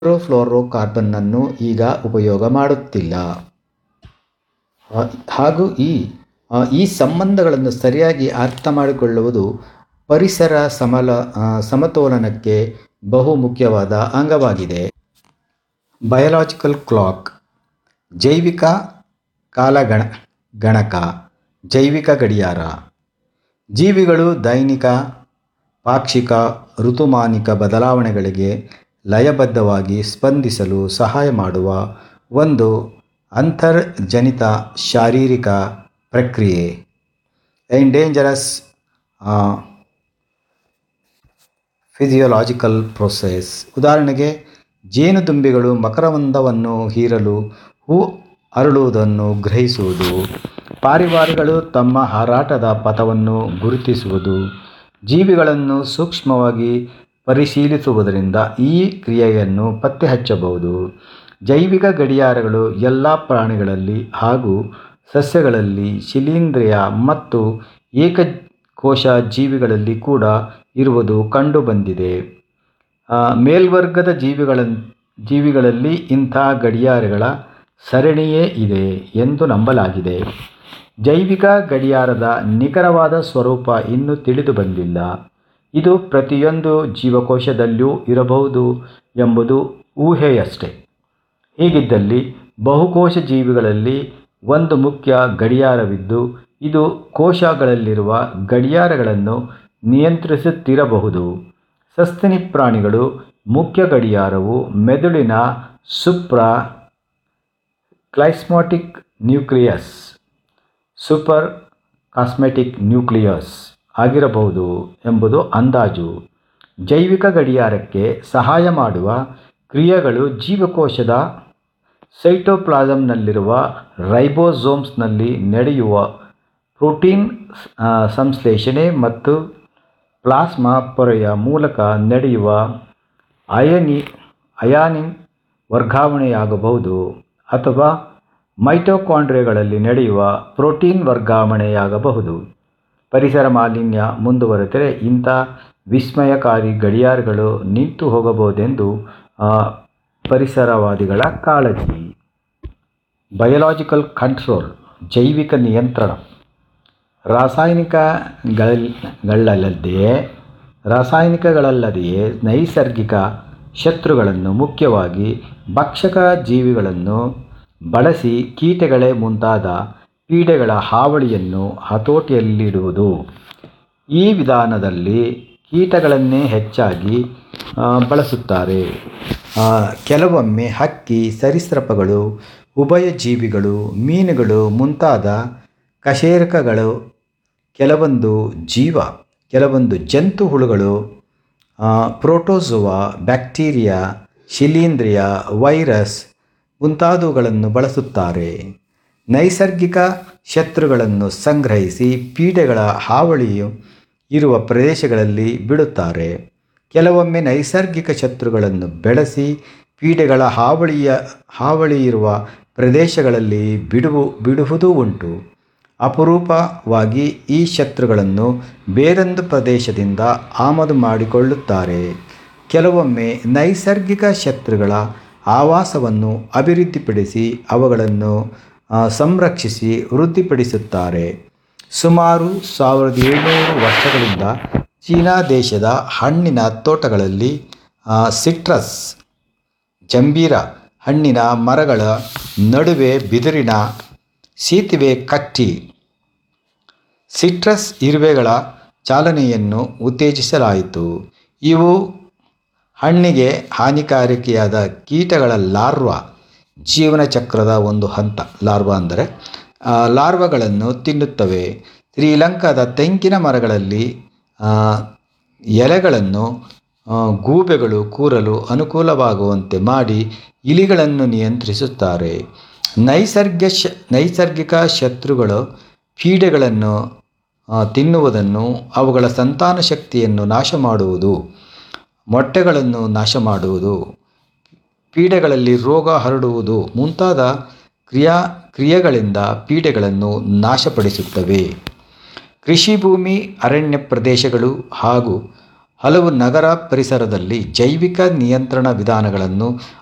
ಫ್ಲೋರೋಕಾರ್ಬನ್ನನ್ನು ಈಗ ಉಪಯೋಗ ಮಾಡುತ್ತಿಲ್ಲ ಹಾಗೂ ಈ ಈ ಸಂಬಂಧಗಳನ್ನು ಸರಿಯಾಗಿ ಅರ್ಥ ಮಾಡಿಕೊಳ್ಳುವುದು ಪರಿಸರ ಸಮಲ ಸಮತೋಲನಕ್ಕೆ ಬಹು ಮುಖ್ಯವಾದ ಅಂಗವಾಗಿದೆ ಬಯಲಾಜಿಕಲ್ ಕ್ಲಾಕ್ ಜೈವಿಕ ಕಾಲಗಣ ಗಣಕ ಜೈವಿಕ ಗಡಿಯಾರ ಜೀವಿಗಳು ದೈನಿಕ ಪಾಕ್ಷಿಕ ಋತುಮಾನಿಕ ಬದಲಾವಣೆಗಳಿಗೆ ಲಯಬದ್ಧವಾಗಿ ಸ್ಪಂದಿಸಲು ಸಹಾಯ ಮಾಡುವ ಒಂದು ಅಂತರ್ಜನಿತ ಶಾರೀರಿಕ ಪ್ರಕ್ರಿಯೆ ಎಂಡೇಂಜರಸ್ ಫಿಸಿಯೋಲಾಜಿಕಲ್ ಪ್ರೊಸೆಸ್ ಉದಾಹರಣೆಗೆ ಜೇನುದುಂಬಿಗಳು ಮಕರಂದವನ್ನು ಹೀರಲು ಹೂ ಅರಳುವುದನ್ನು ಗ್ರಹಿಸುವುದು ಪಾರಿವಾಳಗಳು ತಮ್ಮ ಹಾರಾಟದ ಪಥವನ್ನು ಗುರುತಿಸುವುದು ಜೀವಿಗಳನ್ನು ಸೂಕ್ಷ್ಮವಾಗಿ ಪರಿಶೀಲಿಸುವುದರಿಂದ ಈ ಕ್ರಿಯೆಯನ್ನು ಪತ್ತೆಹಚ್ಚಬಹುದು ಜೈವಿಕ ಗಡಿಯಾರಗಳು ಎಲ್ಲ ಪ್ರಾಣಿಗಳಲ್ಲಿ ಹಾಗೂ ಸಸ್ಯಗಳಲ್ಲಿ ಶಿಲೀಂಧ್ರ ಮತ್ತು ಏಕಕೋಶ ಜೀವಿಗಳಲ್ಲಿ ಕೂಡ ಇರುವುದು ಕಂಡುಬಂದಿದೆ ಮೇಲ್ವರ್ಗದ ಜೀವಿಗಳ ಜೀವಿಗಳಲ್ಲಿ ಇಂಥ ಗಡಿಯಾರಗಳ ಸರಣಿಯೇ ಇದೆ ಎಂದು ನಂಬಲಾಗಿದೆ ಜೈವಿಕ ಗಡಿಯಾರದ ನಿಖರವಾದ ಸ್ವರೂಪ ಇನ್ನೂ ತಿಳಿದು ಬಂದಿಲ್ಲ ಇದು ಪ್ರತಿಯೊಂದು ಜೀವಕೋಶದಲ್ಲಿಯೂ ಇರಬಹುದು ಎಂಬುದು ಊಹೆಯಷ್ಟೆ ಹೀಗಿದ್ದಲ್ಲಿ ಬಹುಕೋಶ ಜೀವಿಗಳಲ್ಲಿ ಒಂದು ಮುಖ್ಯ ಗಡಿಯಾರವಿದ್ದು ಇದು ಕೋಶಗಳಲ್ಲಿರುವ ಗಡಿಯಾರಗಳನ್ನು ನಿಯಂತ್ರಿಸುತ್ತಿರಬಹುದು ಸಸ್ತನಿ ಪ್ರಾಣಿಗಳು ಮುಖ್ಯ ಗಡಿಯಾರವು ಮೆದುಳಿನ suprachiasmatic nucleus suprachiasmatic nucleus ಆಗಿರಬಹುದು ಎಂಬುದು ಅಂದಾಜು ಜೈವಿಕ ಗಡಿಯಾರಕ್ಕೆ ಸಹಾಯ ಮಾಡುವ ಕ್ರಿಯೆಗಳು ಜೀವಕೋಶದ ಸೈಟೋಪ್ಲಾಸಂನಲ್ಲಿರುವ ರೈಬೋಸೋಮ್ಸ್ನಲ್ಲಿ ನಡೆಯುವ ಪ್ರೋಟೀನ್ ಸಂಶ್ಲೇಷಣೆ ಮತ್ತು ಪ್ಲಾಸ್ಮಾ ಪೊರೆಯ ಮೂಲಕ ನಡೆಯುವ ಅಯನಿ ಅಯಾನಿನ್ ವರ್ಗಾವಣೆಯಾಗಬಹುದು ಅಥವಾ ಮೈಟೊಕಾಂಡ್ರಿಯಾಗಳಲ್ಲಿ ನಡೆಯುವ ಪ್ರೋಟೀನ್ ವರ್ಗಾವಣೆಯಾಗಬಹುದು ಪರಿಸರ ಮಾಲಿನ್ಯ ಮುಂದುವರೆದರೆ ಇಂಥ ವಿಸ್ಮಯಕಾರಿ ಗಡಿಯಾರಗಳು ನಿಂತು ಹೋಗಬಹುದೆಂದು ಪರಿಸರವಾದಿಗಳ ಕಾಳಜಿ ಬಯಲಾಜಿಕಲ್ ಕಂಟ್ರೋಲ್ ಜೈವಿಕ ನಿಯಂತ್ರಣ ರಾಸಾಯನಿಕಗಳಲ್ಲದೆಯೇ ರಾಸಾಯನಿಕಗಳಲ್ಲದೆಯೇ ನೈಸರ್ಗಿಕ ಶತ್ರುಗಳನ್ನು ಮುಖ್ಯವಾಗಿ ಭಕ್ಷಕ ಜೀವಿಗಳನ್ನು ಬಳಸಿ ಕೀಟಗಳೇ ಮುಂತಾದ ಪೀಡೆಗಳ ಹಾವಳಿಯನ್ನು ಹತೋಟಿಯಲ್ಲಿಡುವುದು ಈ ವಿಧಾನದಲ್ಲಿ ಕೀಟಗಳನ್ನೇ ಹೆಚ್ಚಾಗಿ ಬಳಸುತ್ತಾರೆ ಕೆಲವೊಮ್ಮೆ ಹಕ್ಕಿ ಸರೀಸೃಪಗಳು ಉಭಯಜೀವಿಗಳು ಮೀನುಗಳು ಮುಂತಾದ ಕಶೇರುಕಗಳು ಕೆಲವೊಂದು ಜೀವ ಕೆಲವೊಂದು ಜಂತು ಹುಳುಗಳು ಪ್ರೋಟೋಜೋವಾ ಬ್ಯಾಕ್ಟೀರಿಯಾ ಶಿಲೀಂಧ್ರ ವೈರಸ್ ಮುಂತಾದವುಗಳನ್ನು ಬಳಸುತ್ತಾರೆ ನೈಸರ್ಗಿಕ ಶತ್ರುಗಳನ್ನು ಸಂಗ್ರಹಿಸಿ ಪೀಡೆಗಳ ಹಾವಳಿಯು ಇರುವ ಪ್ರದೇಶಗಳಲ್ಲಿ ಬಿಡುತ್ತಾರೆ ಕೆಲವೊಮ್ಮೆ ನೈಸರ್ಗಿಕ ಶತ್ರುಗಳನ್ನು ಬೆಳೆಸಿ ಪೀಡೆಗಳ ಹಾವಳಿಯ ಹಾವಳಿ ಇರುವ ಪ್ರದೇಶಗಳಲ್ಲಿ ಬಿಡುವು ಬಿಡುವುದೂ ಉಂಟು ಅಪರೂಪವಾಗಿ ಈ ಶತ್ರುಗಳನ್ನು ಬೇರೊಂದು ಪ್ರದೇಶದಿಂದ ಆಮದು ಮಾಡಿಕೊಳ್ಳುತ್ತಾರೆ ಕೆಲವೊಮ್ಮೆ ನೈಸರ್ಗಿಕ ಶತ್ರುಗಳ ಆವಾಸವನ್ನು ಅಭಿವೃದ್ಧಿಪಡಿಸಿ ಅವುಗಳನ್ನು ಸಂರಕ್ಷಿಸಿ ವೃದ್ಧಿಪಡಿಸುತ್ತಾರೆ ಸುಮಾರು ಸಾವಿರದ ಏಳ್ನೂರು ವರ್ಷಗಳಿಂದ ಚೀನಾ ದೇಶದ ಹಣ್ಣಿನ ತೋಟಗಳಲ್ಲಿ ಸಿಟ್ರಸ್ ಜಂಬೀರ ಹಣ್ಣಿನ ಮರಗಳ ನಡುವೆ ಬಿದಿರಿನ ಸೇತುವೆ ಕಟ್ಟಿ ಸಿಟ್ರಸ್ ಇರುವೆಗಳ ಚಾಲನೆಯನ್ನು ಉತ್ತೇಜಿಸಲಾಯಿತು ಇವು ಹಣ್ಣಿಗೆ ಹಾನಿಕಾರಕಿಯಾದ ಕೀಟಗಳ ಲಾರ್ವಾ ಜೀವನ ಚಕ್ರದ ಒಂದು ಹಂತ ಲಾರ್ವಾ ಅಂದರೆ ಲಾರ್ವಾಗಳನ್ನು ತಿನ್ನುತ್ತವೆ ಶ್ರೀಲಂಕಾದ ತೆಂಗಿನ ಮರಗಳಲ್ಲಿ ಎಲೆಗಳನ್ನು ಗೂಬೆಗಳು ಕೂರಲು ಅನುಕೂಲವಾಗುವಂತೆ ಮಾಡಿ ಇಲಿಗಳನ್ನು ನಿಯಂತ್ರಿಸುತ್ತಾರೆ ನೈಸರ್ಗ ಶ ನೈಸರ್ಗಿಕ ಶತ್ರುಗಳು ಪೀಡೆಗಳನ್ನು ತಿನ್ನುವುದನ್ನು ಅವುಗಳ ಸಂತಾನ ಶಕ್ತಿಯನ್ನು ನಾಶ ಮಾಡುವುದು ಮೊಟ್ಟೆಗಳನ್ನು ನಾಶ ಮಾಡುವುದು ಪೀಡೆಗಳಲ್ಲಿ ರೋಗ ಹರಡುವುದು ಮುಂತಾದ ಕ್ರಿಯಾ ಕ್ರಿಯೆಗಳಿಂದ ಪೀಡೆಗಳನ್ನು ನಾಶಪಡಿಸುತ್ತವೆ ಕೃಷಿ ಭೂಮಿ ಅರಣ್ಯ ಪ್ರದೇಶಗಳು ಹಾಗೂ ಹಲವು ನಗರ ಪರಿಸರದಲ್ಲಿ ಜೈವಿಕ ನಿಯಂತ್ರಣ ವಿಧಾನಗಳನ್ನು